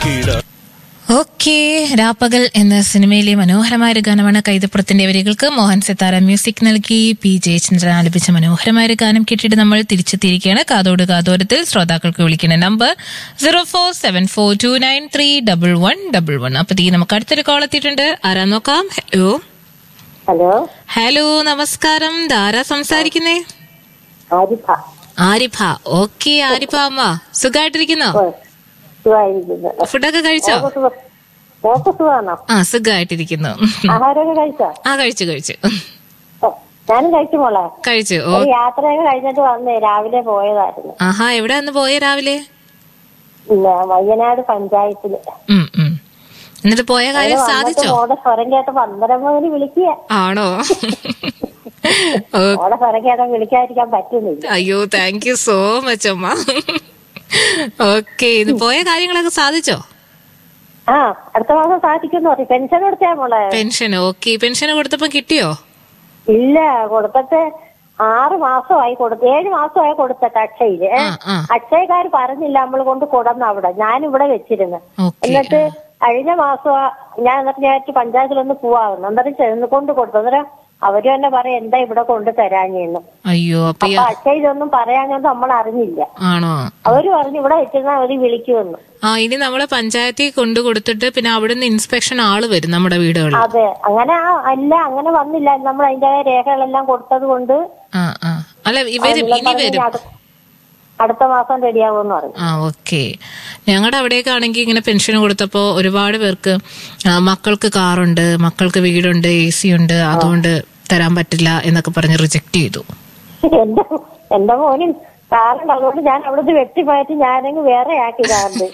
നോക്കിയിട okay രാപ്പകൽ എന്ന സിനിമയിലെ മനോഹരമായ ഒരു ഗാനമാണ് കൈതപ്പുറത്തിന്റെ വരികൾക്ക് മോഹൻ സിത്താര മ്യൂസിക് നൽകി പി ജയചന്ദ്രൻ ആലപിച്ച മനോഹരമായ ഒരു ഗാനം കേട്ടിട്ട് നമ്മൾ തിരിച്ചെത്തിയിരിക്കുകയാണ് കാതോട് കാതോരത്തിൽ ശ്രോതാക്കൾക്ക് വിളിക്കുന്ന number zero four seven four two nine three double one double one അപ്പൊ തീ നമുക്ക് അടുത്തൊരു കോൾ എത്തിയിട്ടുണ്ട് ആരാ നോക്കാം ഹലോ ഹലോ ഹലോ നമസ്കാരം ധാരാ സംസാരിക്കുന്നേ ആരിഫ ആരിഫ ഓക്കെ ആരിഫ അമ്മ സുഖമായിട്ടിരിക്കുന്നോ സുഖമായിരിക്കുന്നു ഫുഡൊക്കെ കഴിച്ചോ മോക്ക് സുഖമാണോ ആ സുഖമായിട്ടിരിക്കുന്നു ആഹാരമൊക്കെ കഴിച്ചോ ആ കഴിച്ചു കഴിച്ചു ഓ, ഞാനും കഴിച്ചു മോളെ കഴിച്ചു ഓ ഒരു യാത്രയൊക്കെ കഴിഞ്ഞിട്ട് വന്നേ രാവിലെ പോയതായിരുന്നു ആഹാ എവിടെ ഒന്ന് പോയേ രാവിലെ ഇല്ല വയ്യനാട് പഞ്ചായത്തില് ഉം, ഉം. എന്നിട്ട് പോയ കാര്യം വന്നിട്ട് സാധിച്ചോ മോടെ സ്വരം കേട്ട് പന്തരം മുതൽ വിളിക്കുക ആണോ ഓ, മോടെ സ്വരം കേട്ടാ വിളിക്കാതിരിക്കാൻ പറ്റുന്നില്ല അയ്യോ താങ്ക് യു സോ മച്ച് അമ്മ ഓക്കെ ഇത് പോയ കാര്യങ്ങളൊക്കെ സാധിച്ചോ ആ അടുത്ത മാസം സാധിക്കുന്നു പറയും പെൻഷൻ കൊടുത്തേ മോളെ പെൻഷൻ ഓക്കെ പെൻഷൻ കൊടുത്തപ്പോ കിട്ടിയോ ഇല്ല കൊടുത്തിട്ട് ആറ് മാസമായി കൊടുത്ത് ഏഴ് മാസമായി കൊടുത്തിട്ട് അക്ഷയില് ഏ? ആ ആ അക്ഷയക്കാർ പറഞ്ഞില്ല നമ്മൾ കൊണ്ട് കൊടുന്ന അവിടെ ഞാനിവിടെ വെച്ചിരുന്നു ഓക്കെ എന്നിട്ട് കഴിഞ്ഞ മാസം ഞാൻ എന്നിട്ട് ഞാൻ പഞ്ചായത്തിലൊന്ന് പോവാറുണ്ട് എന്നിട്ട് ചെന്ന് കൊണ്ട് കൊടുത്തു അന്നേരം അവര് തന്നെ പറയാം എന്താ ഇവിടെ കൊണ്ട് തരാഞ്ഞെന്ന് അയ്യോ അപ്പൊ ഈ- അപ്പൊ അക്ഷയ ഇതൊന്നും പറയാഞ്ഞത് നമ്മൾ അറിഞ്ഞില്ല ആണോ അവര് പറഞ്ഞു ഇവിടെ വെച്ചിരുന്ന അവര് വിളിക്കുമെന്ന് ആ ഇനി നമ്മള് പഞ്ചായത്തിൽ കൊണ്ടു കൊടുത്തിട്ട് പിന്നെ അവിടുന്ന് ഇൻസ്പെക്ഷൻ ആള് വരും നമ്മുടെ വീടുകളിൽ അതെ അങ്ങനെ ആ- അല്ല അങ്ങനെ വന്നില്ല നമ്മൾ അതിന്റെ രേഖകളെല്ലാം കൊടുത്തത് കൊണ്ട് ആ ആ അല്ല ഇവരും ഇനി വരും അടു- അടുത്ത മാസം റെഡിയാവുമെന്ന് പറഞ്ഞു ആ ഓക്കെ ഞങ്ങളുടെ അവിടെയൊക്കെ ആണെങ്കിൽ ഇങ്ങനെ പെൻഷൻ കൊടുത്തപ്പോ ഒരുപാട് പേർക്ക് ആ, മക്കൾക്ക് കാറുണ്ട് മക്കൾക്ക് വീടുണ്ട് എ സി ഉണ്ട് അതുകൊണ്ട് തരാൻ പറ്റില്ല എന്നൊക്കെ പറഞ്ഞ് റിജക്ട് ചെയ്തു എന്റെ എന്റെ മോനും കാറുണ്ട് അതുകൊണ്ട് ഞാൻ അവിടുന്ന് വെട്ടിമാറ്റി ഞാനങ്ങ് വേറെ ആക്കി കാറുണ്ട്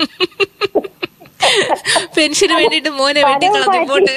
പെൻഷന് വേണ്ടിട്ട് മോനെ വെട്ടിക്കളഞ്ഞപ്പോട്ട്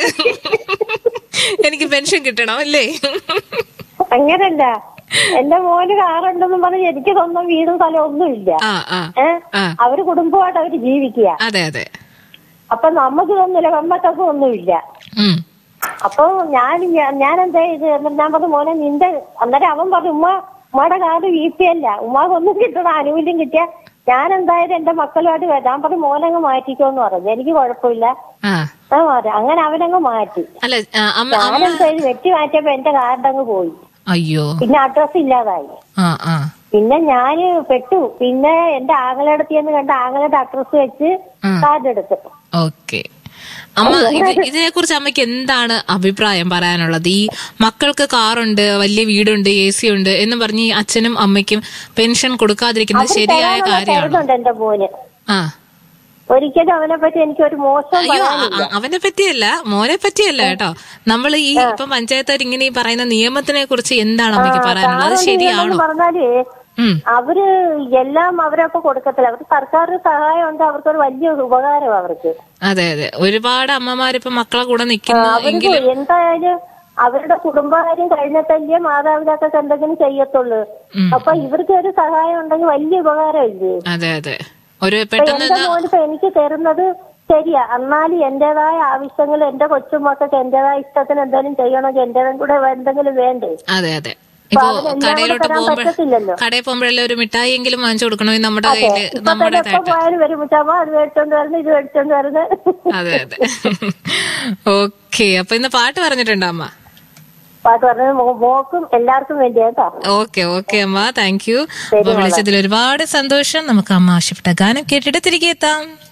എനിക്ക് പെൻഷൻ കിട്ടണം അല്ലേ അങ്ങനല്ല എന്റെ മോന് കാറുണ്ടെന്നും പറഞ്ഞ് എനിക്ക് സ്വന്തം വീടും സ്ഥലവും ഒന്നുമില്ല ആ ആ ഏ ആ അവര് കുടുംബമായിട്ട് അവര് ജീവിക്കുക അതെ അതെ അപ്പൊ നമുക്ക് ഇതൊന്നുമില്ല നമ്മക്കൊക്കെ ഒന്നുമില്ല ഉം അപ്പൊ ഞാൻ ഞാൻ എന്താ ഇത് എന്നിട്ട് ഞാൻ പറഞ്ഞു മോനെ നിന്റെ അന്നേരം അവൻ പറഞ്ഞു ഉമ്മ ഉമ്മയുടെ കാർഡ് വി പി അല്ല ഉമ്മാക്കൊന്നും കിട്ടണ ആനുകൂല്യം കിട്ടിയ ഞാൻ എന്തായാലും എന്റെ മക്കളുമായിട്ട് വരാം ഞാൻ പറഞ്ഞു മോനങ്ങ് മാറ്റിക്കോന്ന് പറഞ്ഞു എനിക്ക് കുഴപ്പമില്ല ആ ആ മാറി അങ്ങനെ അവനങ്ങ് മാറ്റി അല്ല ആ, അമ്മ അമ്മ ഞാനെന്താ ഇത് വെട്ടി മാറ്റിയപ്പോ എന്റെ കാർഡ് അങ്ങ് പോയി അയ്യോ പിന്നെ അഡ്രസ് ഇല്ലാതായി ആ ആ പിന്നെ ഞാന് പെട്ടു പിന്നെ എന്റെ ആങ്ങളടുത്തിയെന്ന് കണ്ട ആങ്ങളുടെ അഡ്രസ് വെച്ച് ഉം. കാർഡ് എടുത്തു ഓക്കെ അമ്മ ഇത് ഇതിനെ കുറിച്ച് അമ്മയ്ക്ക് എന്താണ് അഭിപ്രായം പറയാനുള്ളത് ഈ മക്കൾക്ക് കാറുണ്ട് വലിയ വീടുണ്ട് എ സി ഉണ്ട് എന്ന് പറഞ്ഞ് ഈ അച്ഛനും അമ്മയ്ക്കും പെൻഷൻ കൊടുക്കാതിരിക്കുന്നത് ശരിയായ തരാനുള്ള കാര്യമാണോ തരുന്നുണ്ട് എന്റെ മോന് ആ ഒരിക്കലും അവനെ പറ്റി എനിക്കൊരു മോശം അയ്യോ അ- പറയാനില്ല അ- അവനെ പറ്റിയല്ല മോനെ പറ്റിയല്ല കേട്ടോ നമ്മൾ ഈ ഇപ്പൊ പഞ്ചായത്തുകാർ ഇങ്ങനെ ഈ പറയുന്ന നിയമത്തിനെ കുറിച്ച് എന്താണ് അമ്മയ്ക്ക് പറയാനുള്ളത് അത് കാറുണ്ട് ശരിയാണോ എന്ന് പറഞ്ഞാല് ഉം അവര് എല്ലാം അവരൊക്കെ കൊടുക്കത്തില്ല അവർക്ക് സർക്കാർ സഹായം ഉണ്ട് അവർക്കൊരു വലിയ ഉപകാരം അവർക്ക് അതെ അതെ ഒരുപാട് അമ്മമാരിപ്പോ മക്കളെ കൂടെ നിൽക്കുന്നു അവർക്ക് എങ്കിലും എന്തായാലും അവരുടെ കുടുംബകാര്യം കഴിഞ്ഞിട്ടല്ലേ മാതാപിതാക്കൾക്ക് എന്തെങ്കിലും ചെയ്യത്തുള്ളൂ ഉം. അപ്പൊ ഇവർക്ക് ഒരു സഹായം ഉണ്ടെങ്കിൽ വലിയ ഉപകാരമില്ലേ അതെ അതെ ഒരു ഇപ്പൊ പെട്ടെന്ന് എന്റെ മോനിപ്പോ എനിക്ക് തരുന്നത് ശരിയാ എന്നാലും എന്റേതായ ആവശ്യങ്ങൾ എന്റെ കൊച്ചുമക്കൾക്ക് എന്റേതായ ഇഷ്ടത്തിന് എന്തെങ്കിലും ചെയ്യണമെങ്കിൽ എന്റേതും കൂടെ എന്തെങ്കിലും വേണ്ടേ അതെ അതെ ഇപ്പൊ അതിനെല്ലാം കൂടെ കടയിലോട്ട് തരാൻ പോകുമ്പോൾ പറ്റത്തില്ലല്ലോ. കടയിൽ പോകുമ്പോഴല്ലേ ഒരു മിഠായി എങ്കിലും വാങ്ങിച്ചു കൊടുക്കണമെങ്കിൽ നമ്മുടെ കയ്യില് ഇപ്പൊ തന്നെ എപ്പോ നമ്മുടേതായിട്ട് പോയാലും വരും മുച്ചാമ്മ അത് മേടിച്ചോണ്ട് വരുന്നു ഇത് മേടിച്ചോണ്ട് വരുന്നു അതെ അതെ ഓക്കെ അപ്പൊ ഇന്ന് പാട്ട് പറഞ്ഞിട്ടുണ്ടോ അമ്മ പാട്ട് പറഞ്ഞത് മോ- മോക്കും എല്ലാവർക്കും വേണ്ടിയാ കേട്ടോ ഓക്കെ ഓക്കെ അമ്മ താങ്ക് യു അപ്പൊ വിളിച്ചതിൽ ഒരുപാട് സന്തോഷം നമുക്ക് അമ്മ ആവശ്യപ്പെട്ട ഗാനം കേട്ടിട്ട് തിരികെ എത്താം